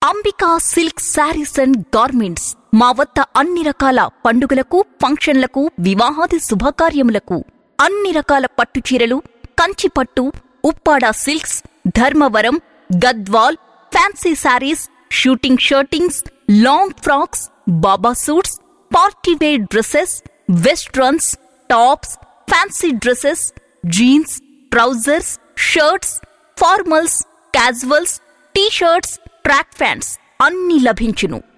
Ambika silk sarees and garments మా వద్ద అన్ని రకాల పండుగలకు ఫంక్షన్లకు వివాహాది శుభకార్యములకు అన్ని రకాల పట్టు చీరలు కంచి పట్టు Uppada silks Dharmavaram Gadwal fancy sarees suiting shirtings long frocks baba suits party wear dresses westerns tops fancy dresses jeans trousers shirts formals casuals T shirts track pants అన్ని లభించును